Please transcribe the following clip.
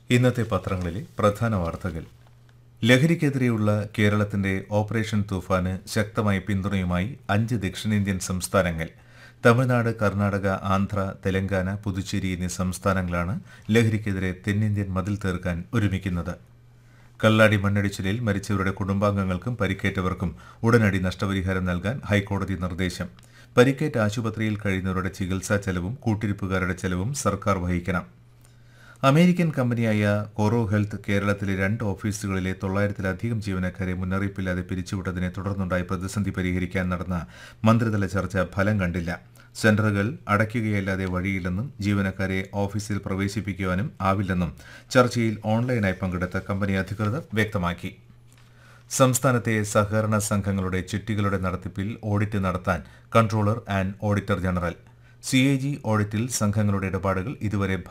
ഇന്നത്തെ പത്രങ്ങളിലെ പ്രധാന വാർത്തകൾ ലഹരിക്കെതിരെയുള്ള കേരളത്തിന്റെ ഓപ്പറേഷൻ തൂഫാന് ശക്തമായ പിന്തുണയുമായി അഞ്ച് ദക്ഷിണേന്ത്യൻ സംസ്ഥാനങ്ങൾ തമിഴ്നാട് കർണാടക ആന്ധ്ര തെലങ്കാന പുതുച്ചേരി എന്നീ സംസ്ഥാനങ്ങളാണ് ലഹരിക്കെതിരെ തെന്നിന്ത്യൻ മതിൽ തീർക്കാൻ ഒരുമിക്കുന്നത് കള്ളാടി മണ്ണിടിച്ചിലിൽ മരിച്ചവരുടെ കുടുംബാംഗങ്ങൾക്കും പരിക്കേറ്റവർക്കും ഉടനടി നഷ്ടപരിഹാരം നൽകാൻ ഹൈക്കോടതി നിർദ്ദേശം പരിക്കേറ്റ ആശുപത്രിയിൽ കഴിയുന്നവരുടെ ചികിത്സാ ചെലവും കൂട്ടിരിപ്പുകാരുടെ ചെലവും സർക്കാർ വഹിക്കണം അമേരിക്കൻ കമ്പനിയായ കോറോ ഹെൽത്ത് കേരളത്തിലെ രണ്ട് ഓഫീസുകളിലെ തൊള്ളായിരത്തിലധികം ജീവനക്കാരെ മുന്നറിയിപ്പില്ലാതെ പിരിച്ചുവിട്ടതിനെ തുടർന്നുണ്ടായ പ്രതിസന്ധി പരിഹരിക്കാൻ നടന്ന മന്ത്രിതല ചർച്ച ഫലം കണ്ടില്ല സെന്ററുകൾ അടയ്ക്കുകയല്ലാതെ വഴിയില്ലെന്നും ജീവനക്കാരെ ഓഫീസിൽ പ്രവേശിപ്പിക്കുവാനും ആവില്ലെന്നും ചർച്ചയിൽ ഓൺലൈനായി പങ്കെടുത്ത കമ്പനി അധികൃതർ വ്യക്തമാക്കി സംസ്ഥാനത്തെ സഹകരണ സംഘങ്ങളുടെ ചിട്ടികളുടെ നടത്തിപ്പിൽ ഓഡിറ്റ് നടത്താൻ controller and auditor general C A G ഓഡിറ്റിൽ സംഘങ്ങളുടെ ഇടപാടുകൾ ഇതുവരെ